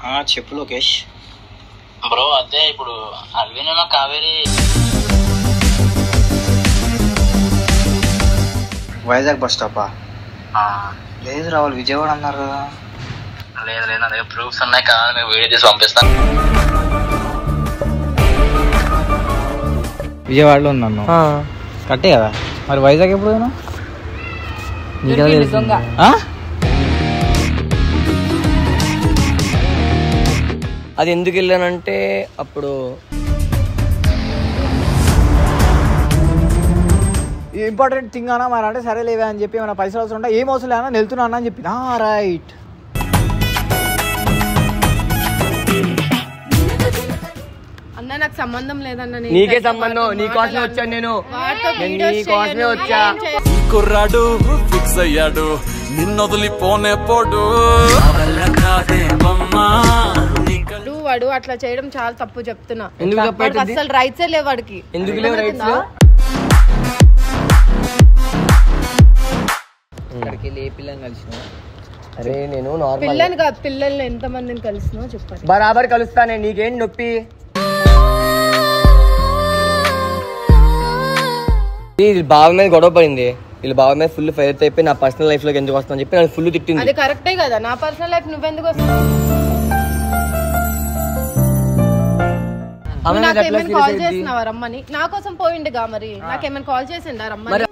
ఆ, చెప్పు లోకేష్ బ్రో అదే ఇప్పుడు అల్విన్ కావేరి వైజాగ్ బస్ స్టాపా ఆ, లేదు రావాలి విజయవాడ అన్నారు కదా లేదు లేదు నా దగ్గర ప్రూఫ్స్ ఉన్నాయి కావాలి మీకు వీడియో తీసి పంపిస్తాను విజయవాడలో ఉన్నాను కట్టే కదా మరి వైజాగ్ ఎప్పుడు పోయినా ఆ? అది ఎందుకు వెళ్ళానంటే అప్పుడు ఇంపార్టెంట్ థింగ్ అన్నా మరి అంటే సరే లేవే అని చెప్పి ఏమైనా పైసలు అవసరం ఉంటే ఏం అవసరం లేనా వెళ్తున్నా అన్న అని చెప్పి రైట్ అన్న నాకు సంబంధం లేదన్న నేను నీకే ఇంకా సంబంధం వాడితో నీ కోసమే మాట్లాడను. వచ్చాను నేను వాడితో నేను వీడియోస్ నీ కోసమే చేయను, వచ్చా ఏం చేయను. ఈ కుర్రాడు ఫిక్స్ అయ్యాడు నిన్నొదిలిపోనే పోడు వాడు వాడు అట్లా చేయడం చాలా తప్పు చెప్తున్నా ఎందుకు వాడికి తప్పైతుంది? అసలు రైట్సే లేవు వాడికి ఎందుకు లేవు రైట్స్ ఇక్కడికి వెళ్ళి ఏ పిల్లని కలిసిన అరే నేను నార్మల్ పిల్లని కాదు పిల్లల్ని ఎంత మందిని కలిసినో చెప్పాలి బరాబర్ కలుస్తానే నీకేం నొప్పి వీళ్ళ బావ మీద గొడవ పడింది వీళ్ళ బావ మీద ఫుల్ ఫైర్ అయిపోయి నా పర్సనల్ లైఫ్ లోకి ఎందుకు వస్తాను చెప్పి నన్ను ఫుల్ తిట్టింది అది కరెక్టే కదా నా పర్సనల్ లైఫ్ నువ్వెందుకు వస్తావు ఆమె నువ్వు మీద ఎట్లా నాకేమైనా కాల్ serious అయింది? చేసినావా రమ్మని నా కోసం పోయిండుగా మరి నాకేమైనా కాల్ చేసిండా రమ్మని మరి-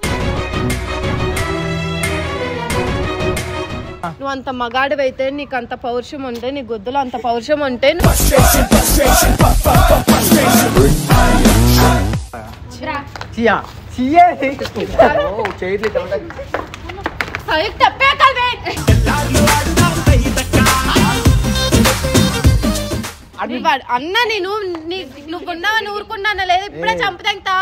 నువ్వు అంత మగాడివైతే నీకు అంత పౌరుషం ఉంటే నీ గొద్దులో అంత పౌరుషం ఉంటే నువ్వు చియా చియే ఓ, చేయట్లేదు ఇట్లా. సైడ్ తప్పే కలవే అది వాడు- అన్న నేను నీ- నువ్వు ఉన్నావని ఊరుకున్నాను లేదు ఇప్పుడే చంపుతా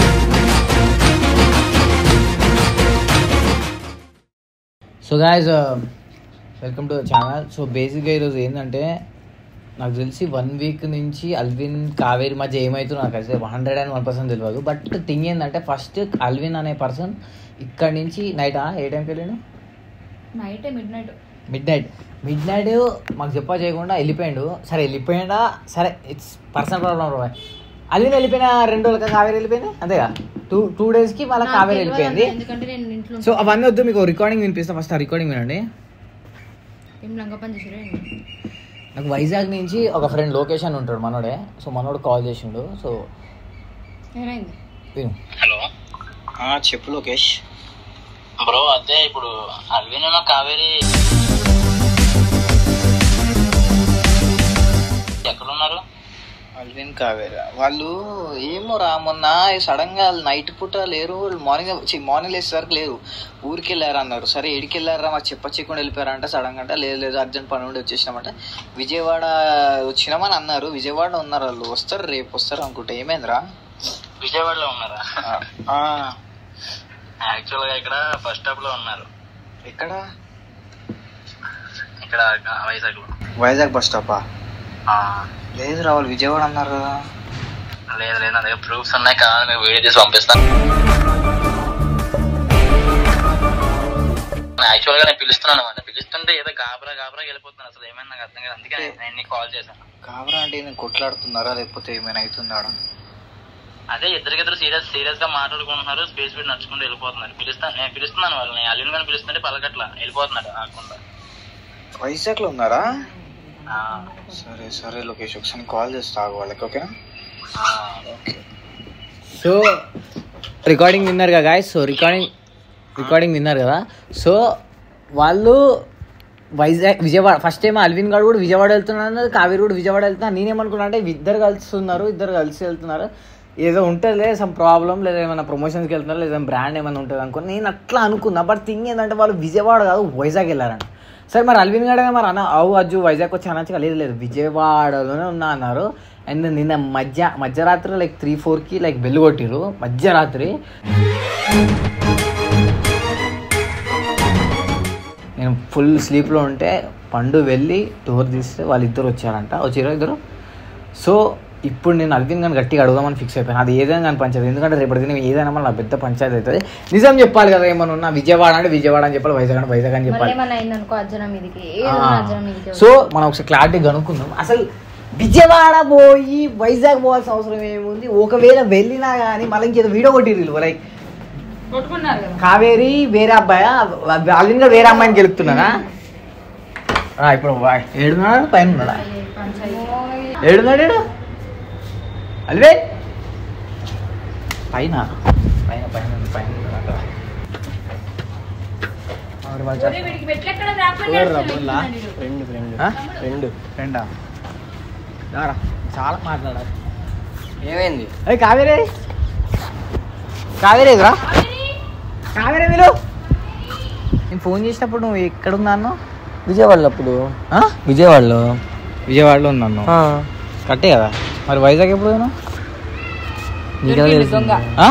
so guys welcome to channel so బేసిక్గా ఈరోజు ఏంటంటే నాకు తెలిసి వన్ వీక్ నుంచి అల్విన్ కావేరి మధ్య ఏమవుతుందో నాకు అయితే హండ్రెడ్ అండ్ వన్ పర్సెంట్ తెలియదు బట్ థింగ్ ఏంటంటే ఫస్ట్ అల్విన్ అనే పర్సన్ ఇక్కడ నుంచి నైట్ ఏ టైంకి వెళ్ళాను night midnight midnight midnight మాకు చెప్పా చేయకుండా వెళ్ళిపోయాడు సరే వెళ్ళిపోయాడా సరే ఇట్స్ పర్సనల్ ప్రాబ్లం రాయ్ అల్విన్ వెళ్ళిపోయిన రెండు రోజులకి కావేరి వెళ్ళిపోయింది అంతేగా టూ టూ డేస్కి మళ్ళీ కావేరి వెళ్ళిపోయింది ఎందుకంటే నేను ఇంట్లో సో అవన్నీ వద్దు మీకు రికార్డింగ్ వినిపిస్తా ఫస్ట్ ఆ రికార్డింగ్ వినండి ఏం లంగ పని చేసారు నాకు వైజాగ్ నుంచి ఒక ఫ్రెండ్ లొకేషన్ ఉంటాడు మనోడే సో మనోడు కాల్ చేసిండు సో ఏమైంది విను హలో ఆ, చెప్పు లోకేష్ బ్రో అదే ఇప్పుడు అల్విన్ కావేరి ఎక్కడున్నారు అల్విన్ కావేరా వాళ్ళు ఏమో రా మొన్న సడన్ గా నైట్ పూట లేరు మార్నింగ్ మార్నింగ్ లేసే వరకు లేరు ఊరికి వెళ్ళారు అన్నారు సరే ఎడికి వెళ్ళారా మాకు చెప్పచ్చకుండా వెళ్ళిపోయారంట సడన్ గా అంటే లేదు లేదు అర్జెంట్ పని ఉండి వచ్చేసినామంటే విజయవాడ వచ్చినామని అన్నారు విజయవాడ ఉన్నారు వాళ్ళు వస్తారు రేపు వస్తారు అనుకుంటా ఏమైందిరా విజయవాడలో ఉన్నారా ఆ, యాక్చువల్ గా ఇక్కడ బస్ స్టాప్ లో ఉన్నారు ఎక్కడ ఇక్కడ వైజాగ్ లో వైజాగ్ బస్ స్టాపా లేదు రా వాళ్ళు విజయవాడ అన్నారు కదా లేదు లేదు నా దగ్గర ప్రూఫ్స్ ఉన్నాయి కావాలి మీకు వీడియో తీసి పంపిస్తాను యాక్చువల్ గా నేను పిలుస్తున్నాను అన్నమాట పిలుస్తుంటే ఏదో గాబరా గాబరా వెళ్ళిపోతున్నాను అసలు ఏమైనా నాకు అర్థం కాదు అందుకే నేను- నేను నీకు కాల్ చేశాను కావరా అంటే నేను కొట్లాడుతున్నారా లేకపోతే ఏమైనా అవుతుందాడా అదే ఇద్దరికిద్దరు సీరియస్ సీరియస్ గా మాట్లాడుకుంటున్నారు స్పేస్ పెట్టి నడుచుకుంటూ వెళ్ళిపోతున్నారు పిలుస్తాను నేను పిలుస్తున్నాను వాళ్ళని అల్లుని కానీ పిలుస్తుంటే పలకట్ల వెళ్ళిపోతున్నాడు ఆకుండా వైజాగ్ లో ఉన్నారా ఆ, సరే సరే లోకేష్ ఒకసారి కాల్ చేస్తా ఆగు వాళ్ళకి ఓకేనా ఆ. ఓకే సో రికార్డింగ్ విన్నారు కదా గాయస్ సో రికార్డింగ్ రికార్డింగ్ విన్నారు కదా సో వాళ్ళు Vizag Vijayawada first time Alvin garu కూడా విజయవాడ వెళ్తున్నాడు అన్నది కావేరి కూడా విజయవాడ వెళ్తున్నా నేనేమనుకున్నా అంటే ఇద్దరు కలుస్తున్నారు ఇద్దరు కలిసి వెళ్తున్నారు ఏదో ఉంటుందిలే సమ్ ప్రాబ్లం లేదా ఏమైనా ప్రమోషన్స్కి వెళ్తున్నారు లేదా బ్రాండ్ ఏమైనా ఉంటుంది అనుకుని నేను అట్లా అనుకున్నా బట్ థింగ్ ఏంటంటే వాళ్ళు విజయవాడ కాదు వైజాగ్ వెళ్ళారంట సరే మరి అల్విన్ గడ మరి అన్న అవు అజ్జు వైజాగ్ వచ్చి అనొచ్చు లేదు లేదు విజయవాడలోనే ఉన్నా అన్నారు అండ్ నిన్న మధ్య మధ్యరాత్రి లైక్ త్రీ ఫోర్కి లైక్ బెల్లు కొట్టిరు మధ్యరాత్రి నేను ఫుల్ స్లీప్లో ఉంటే పండు వెళ్ళి డోర్ తీస్తే వాళ్ళిద్దరు వచ్చారంట వచ్చిరో ఇద్దరు సో ఇప్పుడు నేను అల్విన్ గాని గట్టిగా అడుగుదామని ఫిక్స్ అయిపోయాను అది ఏదైనా కానీ పంచాయతీ ఎందుకంటే రేపటి దినం ఏదైనా మళ్ళీ పెద్ద పంచాయతీ అవుతుంది నిజం చెప్పాలి కదా ఏమన్నా ఉన్నా విజయవాడ అంటే విజయవాడ అని చెప్పాలి వైజాగ్ అంటే వైజాగ్ అని మళ్ళీ చెప్పాలి ఏమన్నా అయిందనుకో అర్జున మీదకి ఆ. ఏదన్నా అర్జున మీదకి సో మనం ఒకసారి క్లారిటీ కనుక్కుందాం అసలు విజయవాడ పోయి వైజాగ్ పోవాల్సిన అవసరం ఏముంది ఒకవేళ వెళ్ళినా కానీ మళ్ళీ ఇంకేదో వీడియో కొట్టిర్రు లైక్ కొట్టుకున్నారు కదా కావేరి వేరే అబ్బాయి అల్విన్ గారు వేరే అమ్మాయిని గెలుపుతున్నారా ఆ, ఇప్పుడు వా- ఏడున్నాడా పైన ఉన్నాడా ఏడున్నాడు ఈడు? అల్వే పైన పైన పైన ఉంది, పైన ఉన్నాడు అక్కడ. మరి వాళ్ళు చెప్ప- వీడికి మెట్లెక్కడ రాకుండా ఫ్రెండ్ ఫ్రెండ్ ఆ? ఫ్రెండ్ ఫ్రెండా రారా చాలా మాట్లాడాలి ఏమైంది అరే కావేరే కావేరే ఎదురా కావేరే మీరు నేను ఫోన్ చేసినప్పుడు నువ్వు ఎక్కడున్నా అన్నావు విజయవాడలో అప్పుడు ఆ? విజయవాడలో విజయవాడలో ఉన్నాను ఆ. కట్టే కదా మరి వైజాగ్ ఎప్పుడు పోయినావు నీకెలా తెలిసింది? ఆ?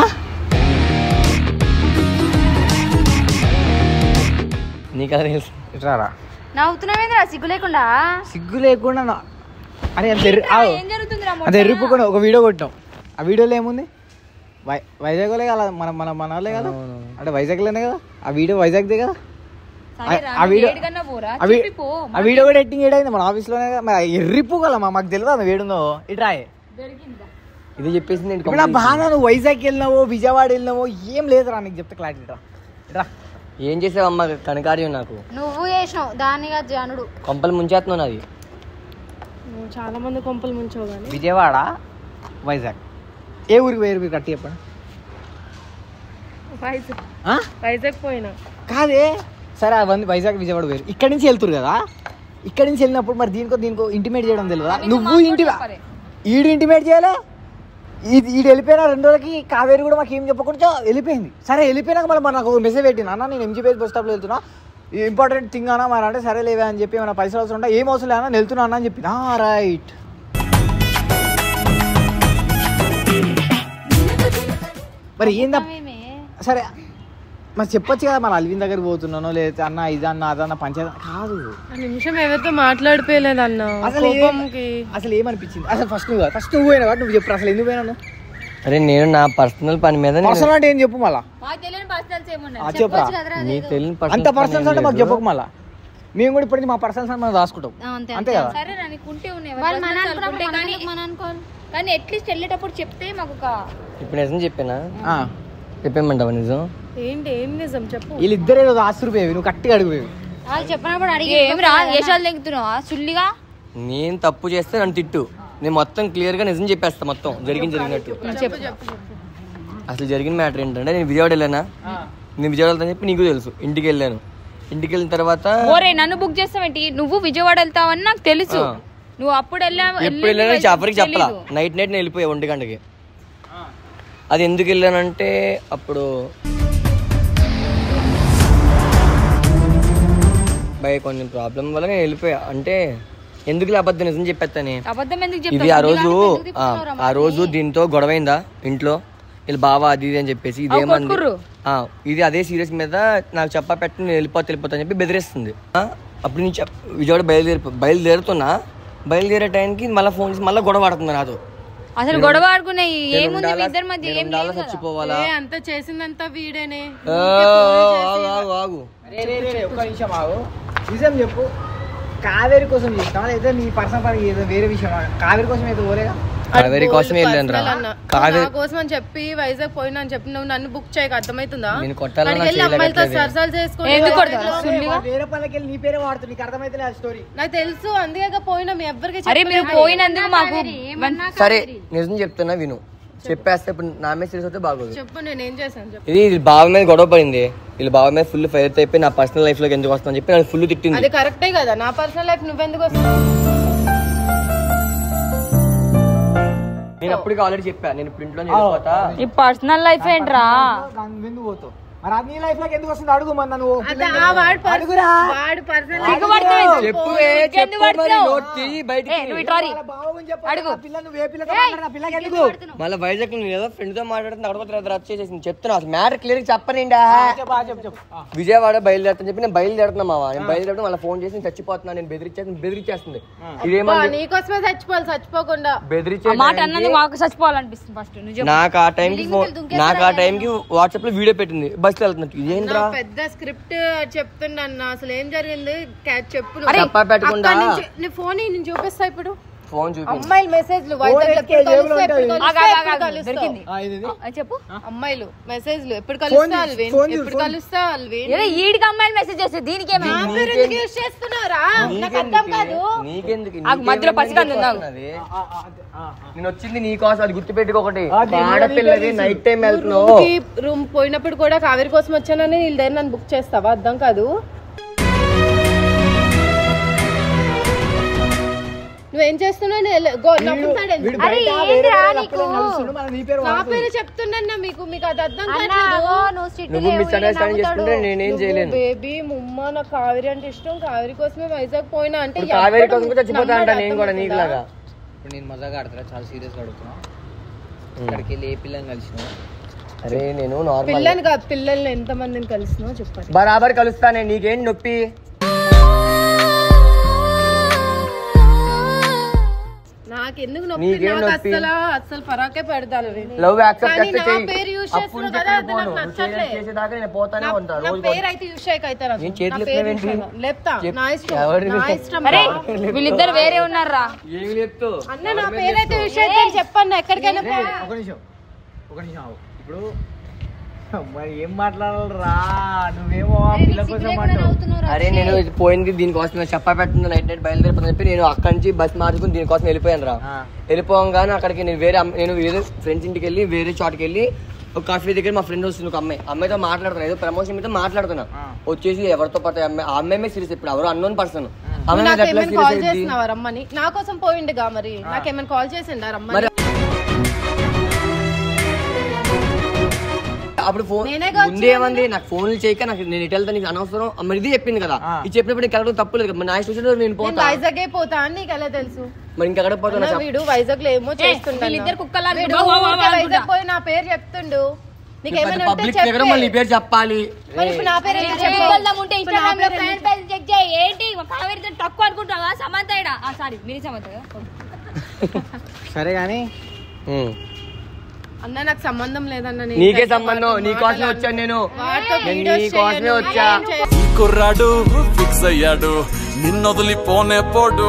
నీకెలా తెలుసు ఇట్రారా నవ్వుతున్నావేంద్రా సిగ్గు లేకుండా సిగ్గు లేకుండా నా- అరే అంత ఎర్రి ఆగు. ఏం జరుగుతుంది రా అంత ఎర్రిపోకుండా ఒక వీడియో కొట్టాం ఆ వీడియోలో ఏముంది వై వైజాగ్లో కదా మన మన మన వాళ్ళే కదా అంటే వైజాగ్లోనే కదా ఆ వీడియో వైజాగ్దే కదా ఆ- ఆ వీడియో పోరా ఆ వీ- ఆ వీడియో కూడా ఎట్టింగ్ ఏడైంది మన ఆఫీస్లోనే కదా మరి ఎర్రిప్పు కదా మాకు తెలియదు అది వేడుందో ఇట్రాయే ఇది చెప్పేసింది ఏంటి ఇప్పుడు నా బాధ నువ్వు వైజాగ్ వెళ్ళినావో విజయవాడ వెళ్ళినావో ఏం లేదురా నీకు చెప్తే క్లారిటీ రా ఇట్రా ఏం చేసావు అమ్మ కనకార్యం నాకు నువ్వు చేసినావు దానిగా జానుడు కొంపలు ముంచేస్తున్నావు నాది చాలా మంది కొంపలు ముంచవు కానీ విజయవాడ వైజాగ్ ఏ ఊరికి వేరు మీరు కట్టి చెప్పండి వైజాగ్ ఆ? వైజాగ్ పోయినా కాదే సరే అవన్నీ వైజాగ్ విజయవాడ వేరు ఇక్కడి నుంచి వెళ్తురు కదా ఇక్కడి నుంచి వెళ్ళినప్పుడు మరి దీనికో దీనికో ఇంటిమేట్ చేయడం తెలియదా నువ్వు ఇంటి ఈడు ఇంటిమేట్ చేయలే ఇది ఈడు వెళ్ళిపోయినా రెండు రోజులకి కావేరి కూడా మాకు ఏం చెప్పకుండా వెళ్ళిపోయింది సరే వెళ్ళిపోయినాక మళ్ళీ మరి నాకు మెసేజ్ పెట్టిన అన్న నేను ఎంజీపీ బస్ స్టాప్లో వెళ్తున్నా ఇంపార్టెంట్ థింగ్ అన్నా మరి అంటే సరే లేవే అని చెప్పి ఏమైనా పైసలు అవసరం ఉంటే ఏం అవసరం లేదన్నా నేను వెళ్తున్నా అన్న అని చెప్పి రైట్ మరి ఏందా సరే మరి చెప్పొచ్చు కదా మన అల్విన్ దగ్గర పోతున్నానో లేదా అన్న ఇదన్న అదన్న పంచాయతీ కాదు ఆ నిమిషం ఎవరితో మాట్లాడిపోయలేదు అన్న అసలు ఏం- అసలు ఏమనిపించింది అసలు ఫస్ట్ నువ్వు ఫస్ట్ నువ్వు పోయినా నువ్వు చెప్పు అసలు ఎందుకు పోయినాను అరే నేను నా పర్సనల్ పని మీద నేను- పర్సనల్ అంటే ఏం చెప్పు మళ్ళా మాకు తెలియని పర్సనల్స్ ఏమున్నాయి ఆ, చెప్పురా నీకు తెలియని అంత personal పని పర్సనల్స్ ఏం అంటే మాకు లేదు. చెప్పకు మళ్ళా మేము కూడా ఇప్పటికీ మా పర్సనల్స్ అని మనం రాసుకుంటాం అంతే అంతే కదా సరే రా నీకు ఉంటే ఉన్నాయి ఎవరి వాళ్ళు మన personals అనుకున్నప్పుడు అనుకుంటే కానీ మన అనుకోవాలి కానీ అట్లీస్ట్ వెళ్ళేటప్పుడు చెప్తే మాకు ఒక ఇప్పుడు నిజం చెప్పానా ఆ. చెప్పేమంటావా నిజం ఏంటి ఏం నిజం చెప్పు వీళ్ళిద్దరే రోజు ఆస్తురుపోయేవి నువ్వు కట్టిగా అడిగిపోయేవి వాళ్ళు చెప్పినప్పుడు అడిగి ఏమి రా ఏషాలు తెగుతున్నావా సుల్లిగా నేను తప్పు చేస్తే నన్ను తిట్టు నేను మొత్తం క్లియర్ గా నిజం చెప్పేస్తా మొత్తం జరిగింది జరిగినట్టు అసలు జరిగిన మ్యాటర్ ఏంటంటే నేను విజయవాడ వెళ్ళానా నేను విజయవాడ వెళ్తాను చెప్పి నీకు తెలుసు ఇంటికి వెళ్ళాను ఇంటికి వెళ్ళిన తర్వాత ఓరే నన్ను బుక్ చేస్తావేంటి నువ్వు విజయవాడ వెళ్తావని నాకు తెలుసు ఆ. నువ్వు అప్పుడు వెళ్ళావు ఎప్పుడు వెళ్ళానని చాపరికి చెప్పలా నైట్ నైట్ నేను వెళ్ళిపోయా ఒంటి గంటకి అది ఎందుకు వెళ్ళానంటే అప్పుడు బై కొంచెం ప్రాబ్లం వల్ల నేను వెళ్ళిపోయా అంటే ఎందుకు అబద్ధం నిజం చెప్పేస్తాను అబద్ధం ఎందుకు ఇది చెప్తావు ఆ రోజు ఆ, ఆ రోజు దీంతో గొడవైందా ఇంట్లో వీళ్ళు బావా అది ఇది అని చెప్పేసి ఇది ఏమంది కొట్టుకుర్రు. ఆ, ఇది అదే సీరియస్ మీద నాకు చెప్పా పెట్టి నేను వెళ్ళిపోతా వెళ్ళిపోతా అని చెప్పి బెదిరిస్తుంది ఆ, అప్పుడు నుంచి చెప్- విజయవాడ బయలుదేరి బయలుదేరుతున్నా బయలుదేరే టైంకి మళ్ళీ ఫోన్ చేసి మళ్ళీ గొడవ ఆడుతుంది నాతో అసలు గొడవ ఆడుకునే నేను ఏముంది మీ ఉండాలా- ఇద్దరి మధ్య నేను ఏం ఉండాలా లేదు కదా. చచ్చిపోవాలా అంత చేసిందంతా వీడేనే ఆ, ఆగు ఆగు ఆగు రే, రే, రే, రే, ఒక్క నిమిషం ఆగు నిజం చెప్పు కావేరి కోసం చేసినావా లేదా నీ పర్సనల్ పని ఏదో వేరే విషయం కావేరి కోసం ఏదో పోలేగా కావేరి కోసం వెళ్ళాను రా కావేరి నా కోసం అని చెప్పి వైజాగ్ పోయినా అని చెప్పి నువ్వు నన్ను బుక్ చేయక అర్థమవుతుందా నేను కొట్టాలని అక్కడికి వెళ్ళి అమ్మాయిలతో చేయలేకపోతే సరసాలు చేసుకొని ఎందుకు కొడతావు? సుల్లిగా వేరే పనులకి వెళ్ళి నీ పేరే వాడుతుంది నీకు అర్థమైతే ఆ స్టోరీ నాకు తెలుసు అందుకే పోయినా మీ ఎవ్వరికి అరే మీరు పోయినందుకు మాకు సరే నిజం చెప్తున్నా విను చెప్పేస్తే ఇప్పుడు నా మీద సీరియస్ అయితే బాగోదు చెప్పు నేను ఏం చేశాను చెప్పు ఇది వీళ్ళ బావ మీద గొడవ పడింది వీళ్ళ బావ మీద ఫుల్ ఫైర్ అయిపోయి నా పర్సనల్ లైఫ్ లోకి ఎందుకు వస్తాను చెప్పి నన్ను ఫుల్ తిట్టింది అది కరెక్టే కదా నా పర్సనల్ లైఫ్ నువ్వెందుకు వస్తావు నేను అప్పటికి ఆల్రెడీ చెప్పా నేను ప్రింట్ లో వెళ్ళిపోతా ఈ పర్సనల్ లైఫ్ ఏంట్రా ఎందుకు పోతావు మరి అది నీ లైఫ్ లోకి ఎందుకు వస్తుంది అడుగు మన నువ్వు అదే ఆ వాడు పర్స- అడుగురా. వాడు పర్సనల్ చెప్పు ఏ, చెప్పు మరి నోట్ తీయి బయటికి నువ్వు ఇట్రారి వాళ్ళ బావని చెప్పు అడుగు. ఆ పిల్ల నువ్వు ఏ పిల్లతో మాట్లాడినా ఆ పిల్లకి ఎందుకు మళ్ళీ వైజాగ్ నేను ఏదో ఫ్రెండ్ తో మాట్లాడుతున్నా అక్కడ తర్వాత రద్దు చేసేసింది చెప్తున్నా అసలు మ్యాటర్ క్లియర్ చెప్పనండి చెప్పు ఆ చెప్పు చెప్పు ఆ. విజయవాడ బయలుదేరుతా చెప్పి నేను బయలుదేరుతున్నా మావా నేను బయలుదేరడం మళ్ళీ ఫోన్ చేసి నేను చచ్చిపోతున్నా నేను బెదిరించేసి బెదిరించేస్తుంది ఇదేమని నీకోసమే చచ్చిపోవాలి చచ్చిపోకుండా బెదిరించే మాట అన్నది మాకు చచ్చిపోవాలనిపిస్తుంది ఫస్ట్ నువ్వు చెప్పు నాకు ఆ టైంకి ఫోన్ నాకు ఆ టైంకి వాట్సాప్ లో వీడియో పెట్టింది బస్సులో వెళ్తున్నట్టు ఇదేంట్రా పెద్ద స్క్రిప్ట్ చెప్తున్నా అసలు ఏం జరిగింది క్యా- చెప్పు నువ్వు. అరే, చెప్పా పెట్టకుండా. అక్కడి నుంచి- నీ ఫోన్ నేను చూపిస్తా ఇప్పుడు ఫోన్ చూపి అమ్మాయిల మెసేజ్లు వైజాగ్ ఎప్పుడు ఎత్తుకే కలుస్తా, జేబులో ఎప్పుడు ఉంటాయి. కలుస్తా, ఆగు, ఆగు, ఎప్పుడు ఆగు, కలుస్తా. దొరికింది ఆ, ఇది ఇది. ఆ, చెప్పు అమ్మాయిలు మెసేజ్లు ఎప్పుడు కలుస్తా అల్విన్ ఫోన్ చూడు, ఎప్పుడు ఫోన్. కలుస్తా అల్విన్ ఏదో ఈడికి అమ్మాయిలు మెసేజ్ చేస్తే దీనికి ఏమైనా నా పేరు ఎందుకు యూస్ చేస్తున్నారా నాకు అర్థం కాదు నీకెందుకు ఆగు, మధ్యలో పసికందు ఉంది, ఆగు. నీకేమన్నది? ఆ, ఆ, అదే. ఆ, ఆ. నేను వచ్చింది నీ కోసం అది గుర్తుపెట్టుకో ఒకటి ఆ, దీని మీద ఆడపిల్లది నీకే నైట్ టైం వెళ్తున్నావు రూమ్ కి రూమ్ పోయినప్పుడు కూడా కావేరి కోసం వచ్చానని వీళ్ళ దగ్గర నన్ను బుక్ చేస్తావా అర్థం కాదు నువ్వేం చేస్తున్నావు నేను వెళ్ళ- గో- నమ్ముతాడు ఎందుకు? వీడు బయట అరే, వేరే ఏంట్రా వేరే నీకు? అప్పులను కలుస్తుండు, మళ్ళీ నీ పేరు నా వాడుతుంది. పేరు చెప్తున్నా మీకు మీకు అది అర్థం అన్నా, కావట్లేదు అగో, నువ్వు స్ట్రిక్ట్ నువ్వు మిస్అండర్స్టాండింగ్ చేసుకుంటే నేనేం చేయలేను బేబీ ముమ్మ నాకు కావేరి అంటే ఇష్టం కావేరి కోసమే వైజాగ్ పోయినా అంటే ఇప్పుడు కావేరి ఎవ్వడు కోసం కూడా చచ్చిపోతా అంట నేను కూడా నమ్మడు, నీకులాగా ఇప్పుడు నేను మజాగా ఆడుతున్నా చాలా సీరియస్ గా అడుగుతున్నా ఇక్కడికి వెళ్ళి ఏ పిల్లని కలిసిన అరే నేను నార్మల్ పిల్లని కాదు పిల్లల్ని ఎంత మందిని కలిసినావు చెప్పండి బరాబర్ కలుస్తానే నీకేం నొప్పి నాకు ఎందుకు నొప్పి నీకేం నాకు నొప్పి? అస్సలు అస్సలు పరాకే పెడతాను లవ్ యాక్సెప్ట్ కానీ చేస్తే నా చెయ్యి. పేరు యూజ్ అప్పుడు చేస్తున్నావు నుంచి కదా ఎక్కడికి అది నాకు పోను. నువ్వు నచ్చట్లే చేసే- చేసేదాకా నేను పోతానే నా- ఉంటా నా రోజు పేరు అయితే యూజ్ చేయక అవుతారు నేను చేతులు ఎత్తలేవేంటి? లేపుతా చెప్- నా ఇష్టం ఎవరిని? నా ఇష్టం అరే రా. వీళ్ళిద్దరు వేరే ఉన్నారా ఏమి చెప్తూ అన్న నా పేరు అయితే యూజ్ అయితే చెప్పండి ఎక్కడికైనా పో. ఒక నిమిషం ఒక నిమిషం ఆగు. ఇప్పుడు మరి ఏం మాట్లాడాలరా నువ్వేమో ఆ పిల్ల కోసం అంటావు అరే నేను ఇది పోయింది దీనికోసం చెప్పా పెట్టింది నైట్ నైట్ బయలుదేరిపోతుందని చెప్పి నేను అక్కడి నుంచి బస్ మార్చుకుని దీనికోసం వెళ్ళిపోయాను రా ఆ. వెళ్ళిపోగానే అక్కడికి నేను వేరే అమ్మ- నేను వేరే ఫ్రెండ్స్ ఇంటికి వెళ్ళి వేరే చోటుకి వెళ్ళి ఒక కాఫీ దగ్గర మా ఫ్రెండ్ వస్తుంది ఒక అమ్మాయి అమ్మాయితో మాట్లాడుతున్నా ఏదో ప్రమోషన్ మీద మాట్లాడుతున్నా ఆ. వచ్చేసి ఎవరితో పడితే అమ్మాయి ఆ అమ్మాయి సీరియస్ ఇప్పుడు ఎవరు అన్నోన్ పర్సన్ నువ్వు నాకు ఏమైనా కాల్ చేసినావా రమ్మని నా కోసం పోయిండుగా మరి నాకేమైనా కాల్ చేసిండా రమ్మని మరి అప్పుడు ఫోన్ నేనే కావచ్చు ముందే ఏమంది నాకు ఫోన్లు చేయక నాకు నేను ఇటు వెళ్తా నీకు అనవసరం మరి ఇది చెప్పింది కదా ఆ. ఇది చెప్పినప్పుడు నీకు వెళ్ళడం తప్పు లేదు కదా. మరి నా ఇష్టం వచ్చినప్పుడు నేను నేను పోతా వైజాగ్ పోతా అని నీకు ఎలా తెలుసు మరి ఇంకెక్కడ పోతున్నా అన్న, వీడు వైజాగ్ లో ఏమో చేస్తుండ వీళ్ళిద్దరు కుక్కలా వీడు వా, వా, వా, ఊరికే అనుకుంటా. వైజాగ్ పోయి నా పేరు చెప్తుండు నీకేమైనా ఉంటే పబ్లిక్ చెప్పే. దగ్గర మళ్ళీ నీ పేరు చెప్పాలి మరి ఇప్పుడు నా పేరు ఎందుకు చెప్పు? వెళ్దాం ఉంటే ఇన్స్టాగ్రామ్ లో ఫ్రెండ్ పేజ్ చెక్ చేయి ఏంటి కావేరితో తక్కువ అనుకుంటావా సమంత ఈడ సారీ మీరు సమంత కదా? సరే కానీ ఉమ్. అన్న నాకు సంబంధం లేదన్న నేను నీకే ఇంకా సంబంధం వాడితో నీ కోసమే మాట్లాడను. వచ్చాను నేను వాడితో నేను వీడియోస్ నీ కోసమే చేయను, వచ్చా ఏం చేయను. ఈ కుర్రాడు ఫిక్స్ అయ్యాడు నిన్నొదిలిపోనే పోడు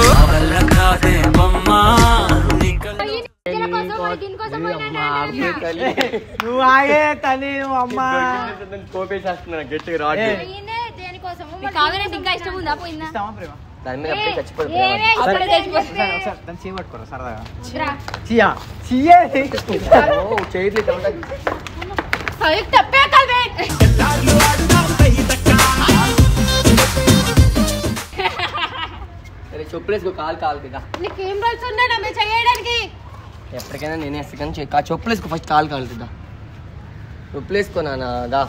ఇద్దరి కోసం మరి దీనికోసం పోయినా నువ్వు ఆగే తల్లి నువ్వు అమ్మ కోపేసేస్తున్నా గట్టిగా రాడ్ ఈయనే దేనికోసము మరి కావేరి అంటే ఇంకా ఇష్టం ఉందా పోయిందా ఇస్తావా ప్రేమ దాని మీద అప్పుడే చచ్చిపోతుంది ఏమే అక్కడ తెచ్చిపోతుంది సరే ఒకసారి దాన్ని చేయబట్టుకోరా సరదాగా రా. చియా చియే చేయట్లేదు సైడ్ తప్పే కల్వే సరే చెప్పులేసుకో కాలు కాలు కదా నీకేం రల్స్ ఉన్నాయి నమ్మే చేయడానికి ఎప్పటికైనా నేనే వేస్తాను చె- కా చెప్పులేసుకో ఫస్ట్ కాలు కాలు కదా చెప్పులేసుకో నాన్న దా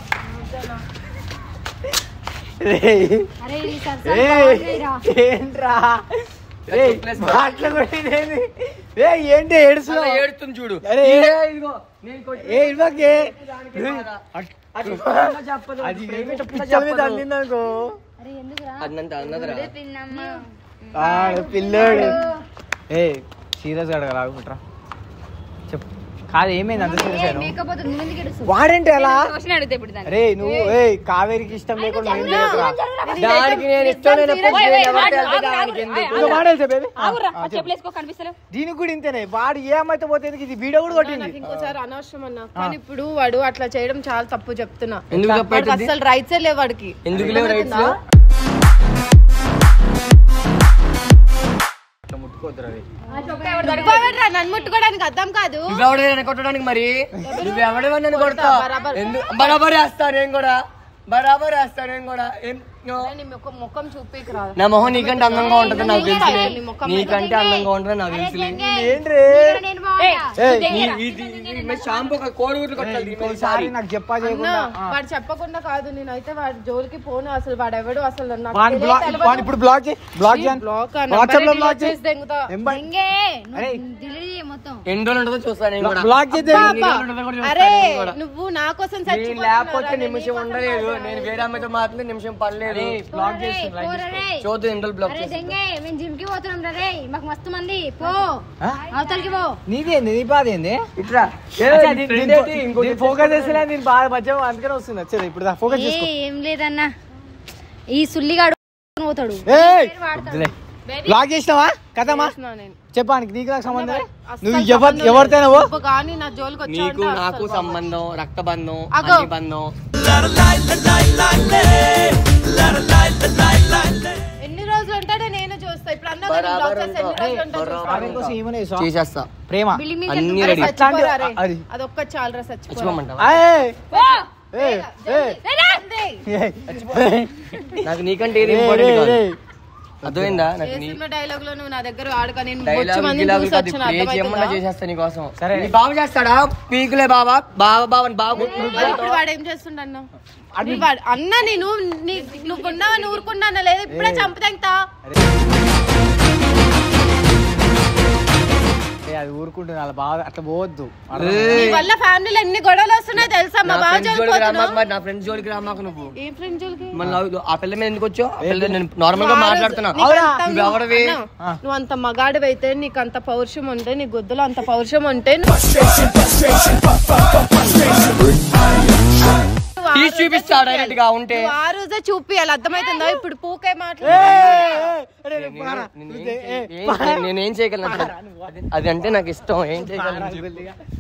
అరే ఈ సరసాలు బాగున్నాయిరా. ఏంట్రా ఏయ్, చెప్పులేసుకో. మాటలు కొట్టిందేంది ఏ ఏంటి ఏడుస్తున్నావు అలా ఏడుతుంది చూడు అరే, ఇదే ఇదిగో నేను కొట్టి- ఏ ఇవ్వకే అది చెప్తున్నా చెప్పదు, అది ప్రేమ చెప్తున్నా పిచ్చల మీద చెప్పదు. తల్లిందనుకో అరే ఎందుకురా అన్నంత అన్నదిరా పిన్నమ్మ ఆడు పిల్లోడు ఏ సీరియస్ గా అడగరా చెప్పు కాదు ఏమైంది అంత సీరియస్ అయినా మేకపోతే నువ్వు ఎందుకు ఏడుస్తావు? వాడంటే ఎలా క్వశ్చన్ అడిగితే ఇప్పుడు దాన్ని అరే నువ్వు ఏ కావేరికి ఇష్టం లేకుండా ఏం చేయకురా దానికి నేను ఇష్టం లేనప్పుడు ఓయ్, ఓయ్, నేను ఎవరితో ఆగు, వెళ్తే ఆగు, దానికి ఆగు, ఎందుకు? ఆగు. ఇంకో మాట తెలుసా baby? ఆగురా ఆ, ఆ చెప్పు. చెప్పులేసుకో కనిపిస్తలేవు దీనికి కూడా ఇంతేనే వాడు ఏ అమ్మాయితో పోతే ఎందుకు ఇది వీడియో కూడా కొట్టింది నాకు ఇంకోసారి అనవసరం అన్న కానీ ఇప్పుడు వాడు అట్లా చేయడం చాలా తప్పు చెప్తున్నా ఎందుకు వాడికి తప్పైతుంది? అసలు రైట్సే లేవు వాడికి ఎందుకు లేవు రైట్స్ నువ్వెవడ్రా? నన్ను ముట్టుకోవడానికి అర్థం కాదు నువ్వెవడే కొట్టడానికి మరి నువ్వెవడే నన్ను కొడతా బరాబర్. ఎందుకు బరాబర్ వేస్తా నేను కూడా బరాబర్ వేస్తా నేను కూడా ఏం అరే, నీ ముఖం ముఖం చూపికి రాదు నా మొహం నీకంటే అందంగా ఉంటుంది నాకు నీ తెలుసులే ముఖం నీకంటే అందంగా ఉంటుంది నాకు తెలుసులే ఏంట్రే నేను బాగుంటా షాంపూ కోడిగుడ్లు కొట్టాలి ఇంకోసారి నాకు చెప్పా అన్నా, చేయకుండా వాడు చెప్పకుండా కాదు నేనైతే వాడి జోలికి పోను అసలు వాడు ఎవడు అసలు నాకు వాడిని తెలియదు, బ్లాక్ తెలియదు. వాడిని ఇప్పుడు బ్లాక్ చేయి బ్లాక్ చేయండి బ్లాక్ ఆ వాట్సాప్ లో నంబర్ బ్లాక్ చేసి చేయి దెంగుతా. ఎంబ- ఇంకే అరే. డిలీట్ చేయి మొత్తం ఎన్ని రోజులు ఉంటుందో చూస్తాను నేను కూడా బ్లాక్ చేద్దే అబ్బా, అరే నువ్వు నా కోసం నేను చచ్చిపోతున్నావురా, లేకపోతే నేను నిమిషం నీ కోసం ఉండలేదు కాదు. నేను వేరే అమ్మాయితో మాత్రం నిమిషం పడలేదు బ్లాక్ రే, చేస్తున్నా పోరా రే. చూద్దాం ఎన్ని రోజులు బ్లాక్ అరే చేస్తాను దెంగే మేము జిమ్ కి పోతున్నాం రా రే మాకు మస్తు మంది పో ఆ? అవతలకి పో నీదేంది నీ బాధ ఏంది ఇట్లా అచ్చా, దీని- దీని- దీని ఫోకస్ చేస్తలే నేను బాగా మధ్య అందుకనే వస్తుంది వచ్చేది ఇప్పుడు దా, ఫోకస్ ఏ చేసుకో ఏం లేదన్నా ఈ సుల్లిగాడు పోతాడు ఏయ్! పేరు వాడతాడు. వద్దులే. బ్లాక్ చేసినావా కథమా చేస్తున్నా నేను. చెప్పానికి నీకు నాకు సంబంధం అస్సలు నువ్వు సంబంధం ఎవరు లేదు. ఎవరితోనే పో. నువ్వు కానీ నా జోలికి నీకు వచ్చావంటే నాకు అస్సలు సంబంధం రక్తబంధం అగో. అన్ని బంధం ఎన్ని రోజులు ఉంటాడో నేను చూస్తా ఇప్పుడు అన్న బరాబర్ బ్లాక్ చేస్తే ఎన్ని ఉంటా. రోజులు ఉంటాడో చూస్తా. ఆమె కోసం ఏమనే చేసావా? చేసేస్తా ప్రేమ బిల్డింగ్ మీద అన్ని అరే రెడీ చచ్చిపోరా రే. అది. అదొక్క చాలరా చచ్చిపోరా తెచ్చుకోమంటావా ఏయ్! ఏయ్! ఏయ్! ఏయ్! ఏయ్! నాకు నీకంటే ఏది ఏయ్, ఇంపార్టెంట్ ఏయ్, కాదు ఏయ్. అర్థమైందా నాకు నీ సినిమా డైలాగ్ లో నువ్వు నా దగ్గర ఆడుకో నేను బొచ్చు డైలాగ్ మందిని గిలాగ్ చూసి కాదు వచ్చిన ఇప్పుడు ఏ చేయమన్నా అర్థమవుతుందా? చేసేస్తా నీకోసం సరే. నీ బావ చేస్తాడా పీకులే బాబా బావ బావ అని బావ మరి ఇప్పుడు వాడు ఏం చేస్తుండన్న వాడు అన్న నేను నీ- నువ్వు ఉన్నావని ఊరుకున్నా లేదు ఇప్పుడే చంపుతా ఏయ్, అది ఊరుకుంటుంది అలా బాగా అట్లా పోవద్దు నీ వల్ల ఫ్యామిలీలో ఎన్ని గొడవలు వస్తున్నాయి తెలుసా మా నా బావ ఫ్రెండ్స్ జోలికి రామాకు చనిపోతున్నావు మరి నా ఫ్రెండ్స్ జోలికి రామాకు నువ్వు ఏ ఫ్రెండ్ జోలికి మళ్ళీ ఆ- ఆ పిల్ల మీద ఎందుకు వచ్చావు ఆ పిల్ల నేను నార్మల్ గా మాట్లాడుతున్నా నీకు అంత- నువ్వు ఎవరివి అన్న, నువ్వు అంత మగాడివి అయితే నీకు అంత పౌరుషం ఉంటే నీ గుద్దులో అంత పౌరుషం ఉంటే నువ్వు ఆ తీసి రోజే చూపిస్తా చూపియాలి. డైరెక్ట్ గా ఉంటే నువ్వు ఆ రోజే చూపియాలి అర్థమైతుందా ఇప్పుడు పూకే ఏయ్, మాట్లాడు ఏయ్, ఏయ్, ఏయ్, పారా. నేను నువ్వు ఏం- ఏయ్, ఏం- నేను ఏం చేయగలను అది- అది అంటే నాకు ఇష్టం ఏం చేయగలను పారా,